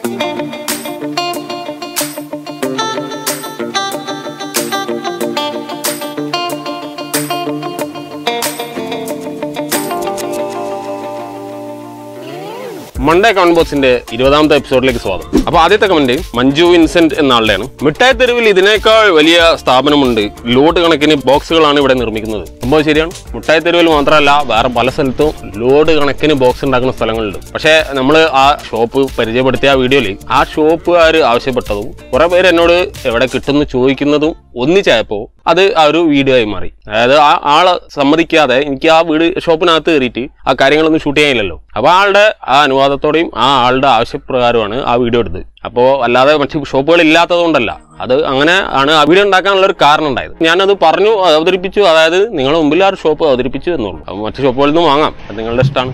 Monday comment ബോക്സിന്റെ ഇരുപതാമത്തെ എപ്പിസോഡിലേക്ക് സ്വാഗതം അപ്പൊ ആദ്യത്തെ കമന്റ് മഞ്ജു വിൻസെന്റ് എന്ന ആളുടെയാണ് മിഠായി തെരുവിൽ ഇതിനേക്കാൾ വലിയ സ്ഥാപനമുണ്ട് ലോഡ് കണക്കിന് ബോക്സുകളാണ് ഇവിടെ നിർമ്മിക്കുന്നത് സംഭവം ശരിയാണ് മിഠായി തെരുവിൽ മാത്രമല്ല വേറെ പല സ്ഥലത്തും ലോഡ് കണക്കിന് ബോക്സ് ഉണ്ടാക്കുന്ന സ്ഥലങ്ങളുണ്ട് പക്ഷേ നമ്മൾ ആ ഷോപ്പ് പരിചയപ്പെടുത്തിയ ആ വീഡിയോയിൽ ആ ഷോപ്പുകാർ ആവശ്യപ്പെട്ടതും കുറെ പേര് എന്നോട് എവിടെ കിട്ടുന്നു ചോദിക്കുന്നതും ഒന്നിച്ചായപ്പോൾ അത് ആ ഒരു വീഡിയോ ആയി മാറി അതായത് ആ ആളെ സമ്മതിക്കാതെ എനിക്ക് ആ വീട് ഷോപ്പിനകത്ത് കയറിയിട്ട് ആ കാര്യങ്ങളൊന്നും ഷൂട്ട് ചെയ്യാനില്ലല്ലോ അപ്പോൾ ആളുടെ ആ അനുവാദത്തോടെയും ആ ആളുടെ ആവശ്യപ്രകാരമാണ് ആ വീഡിയോ എടുത്തത് അപ്പോൾ അല്ലാതെ മറ്റു ഷോപ്പുകൾ ഇല്ലാത്തതുകൊണ്ടല്ല അത് അങ്ങനെ ആണ് ആ വീഡിയോ ഉണ്ടാക്കാനുള്ള ഒരു കാരണം ഉണ്ടായത് ഞാനത് പറഞ്ഞു അവതരിപ്പിച്ചു അതായത് നിങ്ങളുടെ മുമ്പിൽ ആ ഒരു ഷോപ്പ് അവതരിപ്പിച്ചു എന്നുള്ളൂ അപ്പോൾ മറ്റു ഷോപ്പുകളിൽ നിന്ന് വാങ്ങാം അത് നിങ്ങളുടെ ഇഷ്ടമാണ്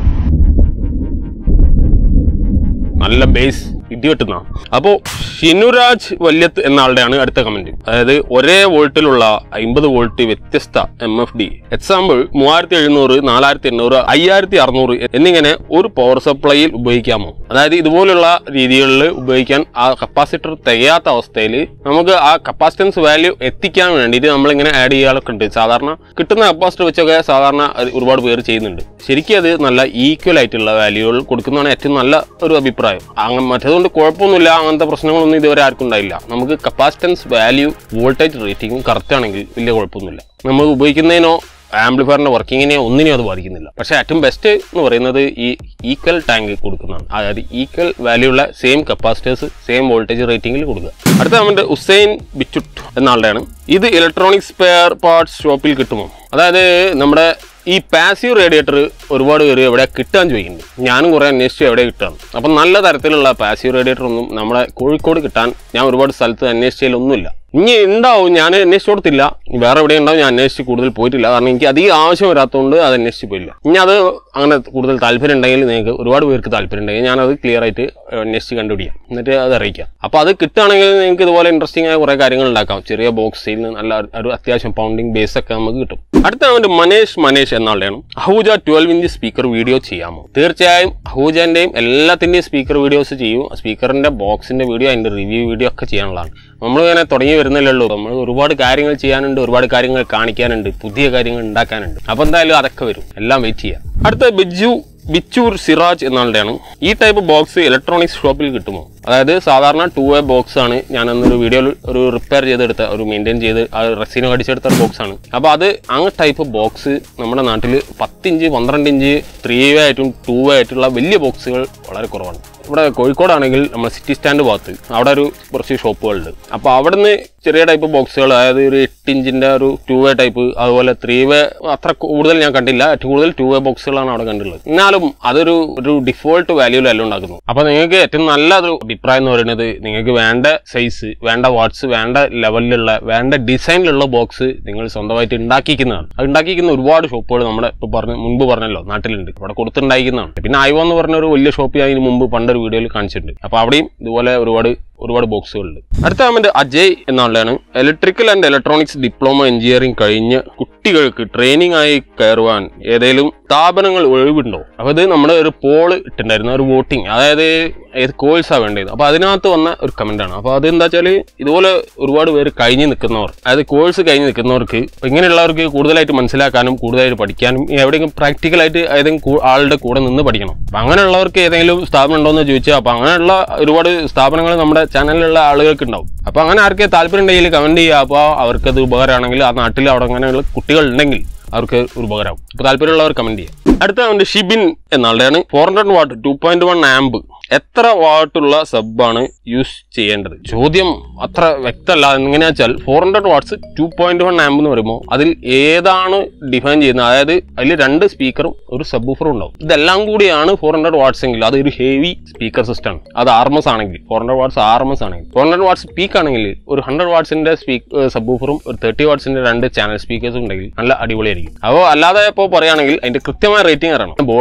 നല്ല ബേസ് ഇടിവെട്ടുന്ന അപ്പോൾ ഷിനുരാജ് വല്യത്ത് എന്ന ആളുടെയാണ് അടുത്ത കമന്റ് അതായത് ഒരേ വോൾട്ടിലുള്ള അമ്പത് വോൾട്ട് വ്യത്യസ്ത എം എഫ് ഡി എക്സാമ്പിൾ മൂവായിരത്തി എഴുന്നൂറ് നാലായിരത്തി എണ്ണൂറ് അയ്യായിരത്തി അറുന്നൂറ് എന്നിങ്ങനെ ഒരു പവർ സപ്ലൈയിൽ ഉപയോഗിക്കാമോ അതായത് ഇതുപോലുള്ള രീതികളിൽ ഉപയോഗിക്കാൻ ആ കപ്പാസിറ്റർ തികയാത്ത അവസ്ഥയിൽ നമുക്ക് ആ കപ്പാസിറ്റൻസ് വാല്യൂ എത്തിക്കാൻ വേണ്ടിയിട്ട് നമ്മളിങ്ങനെ ആഡ് ചെയ്യാനൊക്കെ ഉണ്ട് സാധാരണ കിട്ടുന്ന കപ്പാസിറ്റർ വെച്ചൊക്കെ സാധാരണ അത് ഒരുപാട് പേര് ചെയ്യുന്നുണ്ട് ശരിക്കും അത് നല്ല ഈക്വൽ ആയിട്ടുള്ള വാല്യൂകൾ കൊടുക്കുന്നതാണ് ഏറ്റവും നല്ല ഒരു അഭിപ്രായം അങ്ങനെ മറ്റേതുകൊണ്ട് കുഴപ്പമൊന്നുമില്ല അങ്ങനത്തെ പ്രശ്നങ്ങളൊന്നും ഇതുവരെ ആർക്കും ഉണ്ടായില്ല നമുക്ക് കപ്പാസിറ്റൻസ് വാല്യൂ വോൾട്ടേജ് റേറ്റിംഗും കറക്റ്റ് ആണെങ്കിൽ വലിയ കുഴപ്പമൊന്നുമില്ല നമ്മൾ ഉപയോഗിക്കുന്നതിനോ ആംപ്ലിഫയറിന്റെ വർക്കിങ്ങിനെ ഒന്നിനെയും അത് ബാധിക്കുന്നില്ല പക്ഷേ ഏറ്റവും ബെസ്റ്റ് എന്ന് പറയുന്നത് ഈ ഈക്വൽ ടാങ്ക് കൊടുക്കുന്നതാണ് അതായത് ഈക്വൽ വാല്യൂ ഉള്ള സെയിം കപ്പാസിറ്റേഴ്സ് സെയിം വോൾട്ടേജ് റേറ്റിംഗിൽ കൊടുക്കുക അടുത്ത നമ്മുടെ ഹുസൈൻ ബിച്ചുട്ട് എന്ന ആളുടെയാണ് ഇത് ഇലക്ട്രോണിക് സ്പെയർ പാർട്സ് ഷോപ്പിൽ കിട്ടുമോ അതായത് നമ്മുടെ ഈ പാസീവ് റേഡിയേറ്റർ ഒരുപാട് പേര് എവിടെ കിട്ടാൻ ചോദിക്കുന്നുണ്ട് ഞാനും കുറേ അന്വേഷിച്ചു എവിടെ കിട്ടാൻ അപ്പം നല്ല തരത്തിലുള്ള പാസീവ് റേഡിയേറ്റർ ഒന്നും നമ്മുടെ കോഴിക്കോട് കിട്ടാൻ ഞാൻ ഒരുപാട് സ്ഥലത്ത് അന്വേഷിച്ചതിലൊന്നുമില്ല ഇനി ഉണ്ടാവും ഞാൻ അന്വേഷിച്ചു കൊടുത്തില്ല ഇനി വേറെ എവിടെ ഉണ്ടാവും ഞാൻ അന്വേഷിച്ച് കൂടുതൽ പോയിട്ടില്ല കാരണം എനിക്ക് അധികം ആവശ്യം വരാത്തതുകൊണ്ട് അത് അന്വേഷിച്ച് പോയില്ല ഇനി അത് അങ്ങനെ കൂടുതൽ താല്പര്യം ഉണ്ടെങ്കിൽ നിങ്ങൾക്ക് ഒരുപാട് പേർക്ക് താല്പര്യം ഉണ്ടെങ്കിൽ ഞാനത് ക്ലിയർ ആയിട്ട് അന്വേഷിച്ച് കണ്ടുപിടിക്കാം എന്നിട്ട് അത് അറിയിക്കാം അപ്പോൾ അത് കിട്ടുകയാണെങ്കിൽ നിങ്ങൾക്ക് ഇതുപോലെ ഇൻട്രസ്റ്റിംഗ് ആയ കുറേ കാര്യങ്ങൾ ഉണ്ടാക്കാം ചെറിയ ബോക്സിൽ നിന്ന് നല്ല ഒരു അത്യാവശ്യം പൗണ്ടിങ് ബേസ് ഒക്കെ നമുക്ക് കിട്ടും അടുത്ത അവൻ്റെ മനേഷ് മനേഷ് എന്നാളുടെയാണ് Ahuja twelve inch speaker video ചെയ്യാമോ തീർച്ചയായും അഹൂജൻ്റെയും എല്ലാത്തിൻ്റെയും സ്പീക്കർ വീഡിയോസ് ചെയ്യും സ്പീക്കറിൻ്റെ ബോക്സിൻ്റെ വീഡിയോ അതിൻ്റെ റിവ്യൂ വീഡിയോ ഒക്കെ ചെയ്യാനുള്ളതാണ് നമ്മൾ ഇങ്ങനെ തുടങ്ങി വരുന്നില്ലല്ലോ നമ്മൾ ഒരുപാട് കാര്യങ്ങൾ ചെയ്യാനുണ്ട് ഒരുപാട് കാര്യങ്ങൾ കാണിക്കാനുണ്ട് പുതിയ കാര്യങ്ങൾ ഉണ്ടാക്കാനുണ്ട് അപ്പോൾ എന്തായാലും അതൊക്കെ വരും എല്ലാം വെയിറ്റ് ചെയ്യാം അടുത്ത ബിജു ബിച്ചൂർ സിറാജ് എന്നാളുടെയാണ് ഈ ടൈപ്പ് ബോക്സ് ഇലക്ട്രോണിക്സ് ഷോപ്പിൽ കിട്ടുമോ അതായത് സാധാരണ ടു വേ ബോക്സ് ആണ് ഞാൻ അന്നൊരു വീഡിയോയിൽ ഒരു റിപ്പയർ ചെയ്തെടുത്ത ഒരു മെയിൻറ്റെയിൻ ചെയ്ത് ആ റെസിന് കടിച്ചെടുത്ത ഒരു ബോക്സ് ആണ് അപ്പോൾ അത് ആ ടൈപ്പ് ബോക്സ് നമ്മുടെ നാട്ടിൽ പത്തിഞ്ച് പന്ത്രണ്ട് ഇഞ്ച് ത്രീ വേ ആയിട്ടും ടു വേ ആയിട്ടുള്ള വലിയ ബോക്സുകൾ വളരെ കുറവാണ് ഇവിടെ കോഴിക്കോടാണെങ്കിൽ നമ്മൾ സിറ്റി സ്റ്റാൻഡ് ഭാഗത്ത് അവിടെ ഒരു കുറച്ച് ഷോപ്പുകളുണ്ട് അപ്പോൾ അവിടെ നിന്ന് ചെറിയ ടൈപ്പ് ബോക്സുകൾ അതായത് ഒരു എട്ട് ഇഞ്ചിൻ്റെ ഒരു ടു വേ ടൈപ്പ് അതുപോലെ ത്രീ വേ അത്ര കൂടുതൽ ഞാൻ കണ്ടില്ല ഏറ്റവും കൂടുതൽ ടു വേ ബോക്സുകളാണ് അവിടെ കണ്ടിട്ടുള്ളത് എന്നാലും അതൊരു ഒരു ഡിഫോൾട്ട് വാല്യൂലല്ല ഉണ്ടാക്കുന്നു അപ്പോൾ നിങ്ങൾക്ക് ഏറ്റവും നല്ല ഒരു അഭിപ്രായം എന്ന് പറയുന്നത് നിങ്ങൾക്ക് വേണ്ട സൈസ് വേണ്ട വാട്ട്സ് വേണ്ട ലെവലിലുള്ള വേണ്ട ഡിസൈനിലുള്ള ബോക്സ് നിങ്ങൾ സ്വന്തമായിട്ട് ഉണ്ടാക്കിക്കുന്നതാണ് അത് ഉണ്ടാക്കിക്കുന്ന ഒരുപാട് ഷോപ്പുകൾ നമ്മുടെ ഇപ്പോൾ പറഞ്ഞ മുൻപ് പറഞ്ഞല്ലോ നാട്ടിലുണ്ട് അവിടെ കൊടുത്തുണ്ടായിരിക്കുന്നതാണ് പിന്നെ ഐവോ എന്ന് പറഞ്ഞ ഒരു വലിയ ഷോപ്പ് ഞാൻ ഇതിന് മുമ്പ് പണ്ടൊരു വീഡിയോയിൽ കാണിച്ചിട്ടുണ്ട് അപ്പോൾ അവിടെയും ഇതുപോലെ ഒരുപാട് ഒരുപാട് ബോക്സുകളുണ്ട് അടുത്ത കമന്റ് അജയ് എന്നുള്ളതാണ് electrical and electronics diploma engineering കഴിഞ്ഞ് കുട്ടികൾക്ക് ട്രെയിനിങ് ആയി കയറുവാൻ ഏതെങ്കിലും സ്ഥാപനങ്ങൾ ഒഴിവുണ്ടോ അപ്പോൾ ഇത് നമ്മുടെ ഒരു പോള് ഇട്ടുണ്ടായിരുന്നു ഒരു വോട്ടിംഗ് അതായത് ഏത് കോഴ്സാണ് വേണ്ടത് അപ്പോൾ അതിനകത്ത് വന്ന ഒരു കമന്റ് ആണ് അപ്പോൾ അത് എന്താ വെച്ചാൽ ഇതുപോലെ ഒരുപാട് പേര് കഴിഞ്ഞ് നിൽക്കുന്നവർ അതായത് കോഴ്സ് കഴിഞ്ഞ് നിൽക്കുന്നവർക്ക് ഇപ്പൊ ഇങ്ങനെയുള്ളവർക്ക് കൂടുതലായിട്ട് മനസ്സിലാക്കാനും കൂടുതലായിട്ട് പഠിക്കാനും എവിടെയെങ്കിലും പ്രാക്ടിക്കലായിട്ട് ഏതെങ്കിലും കൂ- ആളുടെ കൂടെ നിന്ന് പഠിക്കണം അപ്പം അങ്ങനെയുള്ളവർക്ക് ഏതെങ്കിലും സ്ഥാപനം ഉണ്ടോ എന്ന് ചോദിച്ചാൽ അപ്പോൾ അങ്ങനെയുള്ള ഒരുപാട് സ്ഥാപനങ്ങൾ നമ്മുടെ ചാനലിലുള്ള ആളുകൾക്ക് ഉണ്ടാവും അപ്പോൾ അങ്ങനെ ആർക്കെ താല്പര്യം ഉണ്ടെങ്കിൽ കമന്റ് ചെയ്യുക അപ്പോൾ അവർക്കത് ഉപകാരമാണെങ്കിൽ ആ നാട്ടിൽ അവിടെ അങ്ങനെയുള്ള കുട്ടികൾ ഉണ്ടെങ്കിൽ അവർക്ക് ഒരു ഉപകാരമാവും അപ്പോൾ താല്പര്യമുള്ളവർ കമന്റ് ചെയ്യാം അടുത്ത ഉണ്ട് ഷിബിൻ എന്നാളുടെയാണ് four hundred watt two point one amp എത്ര വാട്ടുള്ള സബ്ബാണ് യൂസ് ചെയ്യേണ്ടത് ചോദ്യം അത്ര വ്യക്തമല്ല എങ്ങനെയാ വെച്ചാൽ four hundred watts two point one amp എന്ന് പറയുമ്പോൾ അതിൽ ഏതാണ് ഡിഫൈൻ ചെയ്യുന്നത് അതായത് അതിൽ രണ്ട് സ്പീക്കറും ഒരു സബ് ഊഫറും ഉണ്ടാവും ഇതെല്ലാം കൂടിയാണ് ഫോർ ഹൺഡ്രഡ് വാട്ട്സ് എങ്കിൽ അത് ഒരു ഹെവി സ്പീക്കർ സിസ്റ്റം ആണ് അത് ആർമസ് ആണെങ്കിൽ ഫോർ ഹൺഡ്രഡ് വാട്ട്സ് ആർമസ് ആണെങ്കിൽ ഫോർ ഹൺഡ്രഡ് വാട്ട്സ് പീക്ക് ആണെങ്കിൽ ഒരു ഹൺഡ്രഡ് വാട്ട്സിന്റെ സ്പീക്ക് സബ് ഊഫറും ഒരു തേർട്ടി വാട്ട്സിന്റെ രണ്ട് ചാനൽ സ്പീക്കേഴ്സും ഉണ്ടെങ്കിൽ നല്ല അടിപൊളിയായിരിക്കും അപ്പോൾ അല്ലാതെ ഇപ്പോൾ പറയുകയാണെങ്കിൽ അതിന്റെ കൃത്യമായ റേറ്റിംഗ് അറിയണം ബോർഡ് ഏതാ അറിയണം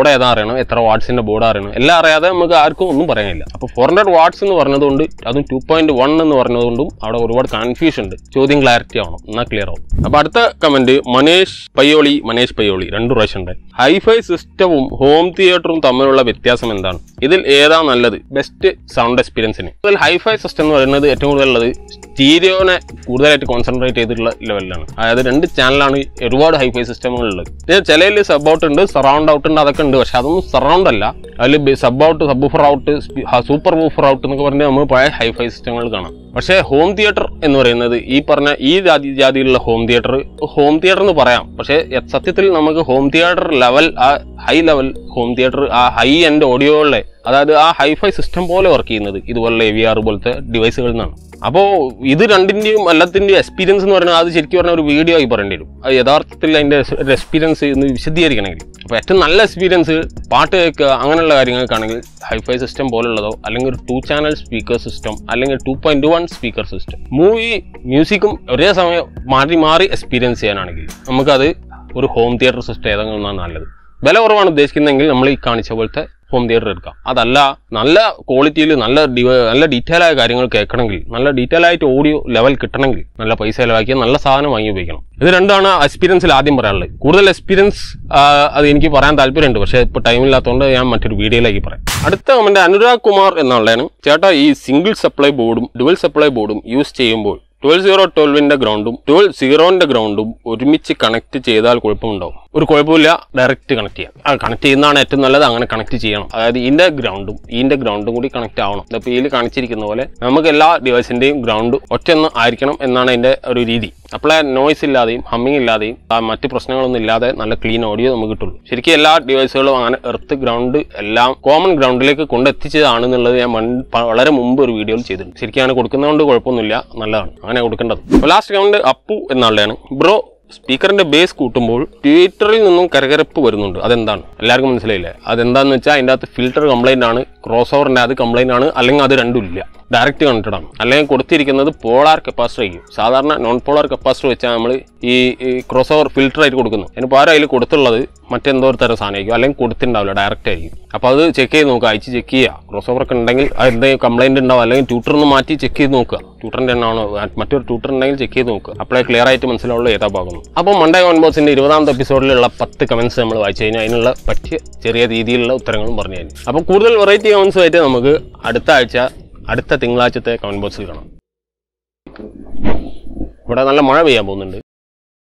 അറിയണം എത്ര വാട്ട്സിന്റെ ബോർഡ് അറിയണം എല്ലാം അറിയാതെ നമുക്ക് ആർക്കും ഒന്നും പറയാനില്ല അപ്പോൾ ഫോർ ഹൺഡ്രഡ് വാട്ട്സ് എന്ന് പറഞ്ഞതുകൊണ്ട് അതും ടു പോയിന്റ് വൺ എന്ന് പറഞ്ഞതുകൊണ്ടും അവിടെ ഒരുപാട് കൺഫ്യൂഷൻ ഉണ്ട് ചോദ്യം ക്ലാരിറ്റി ആവണം എന്നാൽ ക്ലിയർ ആവും അപ്പോൾ അടുത്ത കമന്റ് മനേഷ് പയ്യോളി മനേഷ് പയ്യോളി രണ്ട് പ്രാവശ്യം ഉണ്ട് ഹൈഫൈ സിസ്റ്റവും ഹോം തിയേറ്ററും തമ്മിലുള്ള വ്യത്യാസം എന്താണ് ഇതിൽ ഏതാ നല്ലത് ബെസ്റ്റ് സൗണ്ട് എക്സ്പീരിയൻസിന് ഇതിൽ ഹൈഫൈ സിസ്റ്റം എന്ന് പറയുന്നത് ഏറ്റവും കൂടുതൽ ഉള്ളത് സ്റ്റീരിയോനെ കൂടുതലായിട്ട് കോൺസെൻട്രേറ്റ് ചെയ്തിട്ടുള്ള ലെവലിലാണ് അതായത് രണ്ട് ചാനലാണ് ഒരുപാട് ഹൈഫൈ സിസ്റ്റമുകളുള്ളത് ഇത് ചിലയിൽ സബ് ഔട്ട് ഉണ്ട് സറൗണ്ട് ഔട്ട് ഉണ്ട് അതൊക്കെ ഉണ്ട് പക്ഷെ അതൊന്നും സറൗണ്ട് അല്ല അതിൽ sub out subwoofer out super woofer out എന്നൊക്കെ പറഞ്ഞാൽ നമ്മൾ പഴയ ഹൈഫൈ സിസ്റ്റങ്ങൾ കാണാം പക്ഷേ ഹോം തിയേറ്റർ എന്ന് പറയുന്നത് ഈ പറഞ്ഞ ഈ ജാതി ജാതിയിലുള്ള ഹോം തിയേറ്റർ ഹോം തിയേറ്റർ എന്ന് പറയാം പക്ഷേ യ- സത്യത്തിൽ നമുക്ക് ഹോം തിയേറ്റർ ലെവൽ ആ ഹൈ ലെവൽ ഹോം തിയേറ്റർ ആ ഹൈ എൻഡ് ഓഡിയോകളിലെ അതായത് ആ ഹൈഫൈ സിസ്റ്റം പോലെ വർക്ക് ചെയ്യുന്നത് ഇതുപോലുള്ള എ വി ആർ പോലത്തെ ഡിവൈസുകളിൽ നിന്നാണ് അപ്പോൾ ഇത് രണ്ടിൻ്റെയും എല്ലാത്തിൻ്റെയും എക്സ്പീരിയൻസ് എന്ന് പറഞ്ഞാൽ അത് ശരിക്കും പറഞ്ഞാൽ ഒരു വീഡിയോ ആയി പറയേണ്ടി വരും അത് യഥാർത്ഥത്തിൽ അതിൻ്റെ ഒരു എക്സ്പീരിയൻസ് ഒന്ന് വിശദീകരിക്കണമെങ്കിൽ അപ്പോൾ ഏറ്റവും നല്ല എക്സ്പീരിയൻസ് പാട്ട് കേൾക്കുക അങ്ങനെയുള്ള കാര്യങ്ങൾക്കാണെങ്കിൽ ഹൈഫൈ സിസ്റ്റം പോലുള്ളതോ അല്ലെങ്കിൽ ഒരു ടു ചാനൽ സ്പീക്കർ സിസ്റ്റം അല്ലെങ്കിൽ two point one speaker system movie മ്യൂസിക്കും ഒരേ സമയം മാറി മാറി എക്സ്പീരിയൻസ് ചെയ്യാനാണെങ്കിൽ നമുക്കത് ഒരു ഹോം തിയേറ്റർ സിസ്റ്റം ഏതെങ്കിലും ഒന്നാണ് നല്ലത് വില കുറവാണ് ഉദ്ദേശിക്കുന്നതെങ്കിൽ നമ്മൾ ഈ കാണിച്ച പോലത്തെ ഹോം തിയേറ്റർ എടുക്കാം അതല്ല നല്ല ക്വാളിറ്റിയിൽ നല്ല ഡിവ നല്ല ഡീറ്റെയിൽ ആയ കാര്യങ്ങൾ കേൾക്കണമെങ്കിൽ നല്ല ഡീറ്റെയിൽ ആയിട്ട് ഓഡിയോ ലെവൽ കിട്ടണമെങ്കിൽ നല്ല പൈസ ചിലവാക്കിയ നല്ല സാധനം വാങ്ങി ഉപയോഗിക്കണം ഇത് രണ്ടാണ് എക്സ്പീരിയൻസിൽ ആദ്യം പറയാനുള്ളത് കൂടുതൽ എക്സ്പീരിയൻസ് അത് എനിക്ക് പറയാൻ താല്പര്യമുണ്ട് പക്ഷേ ഇപ്പോൾ ടൈം ഇല്ലാത്തതുകൊണ്ട് ഞാൻ മറ്റൊരു വീഡിയോയിലേക്ക് പറയാം അടുത്ത കമന്റ് അനുരാഗ് കുമാർ എന്നുള്ളതാണ് ചേട്ടാ ഈ സിംഗിൾ സപ്ലൈ ബോർഡും ഡുവൽ സപ്ലൈ ബോർഡും യൂസ് ചെയ്യുമ്പോൾ ട്വൽവ് സീറോ ട്വൽവിന്റെ ഗ്രൗണ്ടും ട്വൽവ് സീറോന്റെ ഗ്രൗണ്ടും ഒരുമിച്ച് കണക്ട് ചെയ്താൽ കുഴപ്പമുണ്ടാവും ഒരു കുഴപ്പമില്ല ഡയറക്റ്റ് കണക്ട് ചെയ്യാം ആ കണക്ട് ചെയ്യുന്നതാണ് ഏറ്റവും നല്ലത് അങ്ങനെ കണക്ട് ചെയ്യണം അതായത് ഇതിന്റെ ഗ്രൗണ്ടും ഇതിന്റെ ഗ്രൗണ്ടും കൂടി കണക്ട് ആവണം ഇപ്പോൾ ഇതിൽ കാണിച്ചിരിക്കുന്ന പോലെ നമുക്ക് എല്ലാ ഡിവൈസിന്റെയും ഗ്രൗണ്ട് ഒറ്റൊന്ന് ആയിരിക്കണം എന്നാണ് അതിന്റെ ഒരു രീതി അപ്പോഴേ നോയ്സ് ഇല്ലാതെയും ഹമ്മിങ് ഇല്ലാതെയും ആ മറ്റ് പ്രശ്നങ്ങളൊന്നും ഇല്ലാതെ നല്ല ക്ലീൻ ഓഡിയോ നമുക്ക് കിട്ടുള്ളൂ ശരിക്കും എല്ലാ ഡിവൈസുകളും അങ്ങനെ എർത്ത് ഗ്രൗണ്ട് എല്ലാം കോമൺ ഗ്രൗണ്ടിലേക്ക് കൊണ്ടെത്തിച്ചതാണെന്നുള്ളത് ഞാൻ മൺ- പ- വളരെ മുമ്പ് ഒരു വീഡിയോയിൽ ചെയ്തിട്ടുണ്ട് ശരിക്കും അങ്ങനെ കൊടുക്കുന്നതുകൊണ്ട് കുഴപ്പമൊന്നുമില്ല നല്ലതാണ് അങ്ങനെ കൊടുക്കേണ്ടത് ലാസ്റ്റ് കമന്റ് അപ്പു എന്നാളുടെയാണ് ബ്രോ സ്പീക്കറിന്റെ ബേസ് കൂട്ടുമ്പോൾ ട്വിറ്ററിൽ നിന്നും കരകരപ്പ് വരുന്നുണ്ട് അതെന്താണ് എല്ലാവർക്കും മനസ്സിലായില്ലേ അതെന്താന്ന് വെച്ചാൽ അതിൻ്റെ അകത്ത് ഫിൽറ്റർ കംപ്ലൈന്റ് ആണ് ക്രോസ് ഓവറിന്റെ അത് കംപ്ലൈന്റ് ആണ് അല്ലെങ്കിൽ അത് രണ്ടും ഇല്ല ഡയറക്റ്റ് കണക്റ്റഡ് ആണ് അല്ലെങ്കിൽ കൊടുത്തിരിക്കുന്നത് പോളാർ കപ്പാസിറ്റർ ആയിരിക്കും സാധാരണ നോൺ പോളാർ കപ്പാസിറ്റർ വെച്ചാൽ നമ്മൾ ഈ ക്രോസ് ഓവർ ഫിൽറ്റർ ആയിട്ട് കൊടുക്കുന്നു അതിന് പകരം അതിൽ കൊടുത്തുള്ളത് മറ്റെന്തോ ഒരു തരം സാധനമായിരിക്കും അല്ലെങ്കിൽ കൊടുത്തിട്ടുണ്ടാവില്ല ഡയറക്റ്റ് ആയിരിക്കും അപ്പോൾ അത് ചെക്ക് ചെയ്ത് നോക്കുക അയച്ച് ചെക്ക് ചെയ്യുക ക്രോസ് ഓവർ ഒക്കെ ഉണ്ടെങ്കിൽ അത് എന്തെങ്കിലും കംപ്ലൈന്റ് ഉണ്ടാവും അല്ലെങ്കിൽ ട്യൂട്ടർ ഒന്ന് മാറ്റി ചെക്ക് ചെയ്ത് നോക്കുക ട്യൂട്ടറിന്റെ എണ്ണാണോ മറ്റൊരു ട്യൂട്ടർ ഉണ്ടെങ്കിൽ ചെക്ക് ചെയ്ത് നോക്കുക അപ്പോഴേ ക്ലിയർ ആയിട്ട് മനസ്സിലാവുള്ളൂ ഏതാ ഭാഗം അപ്പോൾ മണ്ടേ ഓൺ ബോസിന്റെ ഇരുപതാമത്തെ എപ്പിസോഡിലുള്ള പത്ത് കമന്റ്സ് നമ്മൾ വായിച്ചു കഴിഞ്ഞാൽ അതിനുള്ള പറ്റിയ ചെറിയ രീതിയിലുള്ള ഉത്തരങ്ങളും പറഞ്ഞു തരും അപ്പോൾ കൂടുതൽ വെറൈറ്റി കമന്റ്സ് ആയിട്ട് നമുക്ക് അടുത്ത ആഴ്ച അടുത്ത തിങ്കളാഴ്ചത്തെ കമന്റ് ബോക്സിൽ കാണാം ഇവിടെ നല്ല മഴ പെയ്യാൻ പോകുന്നുണ്ട്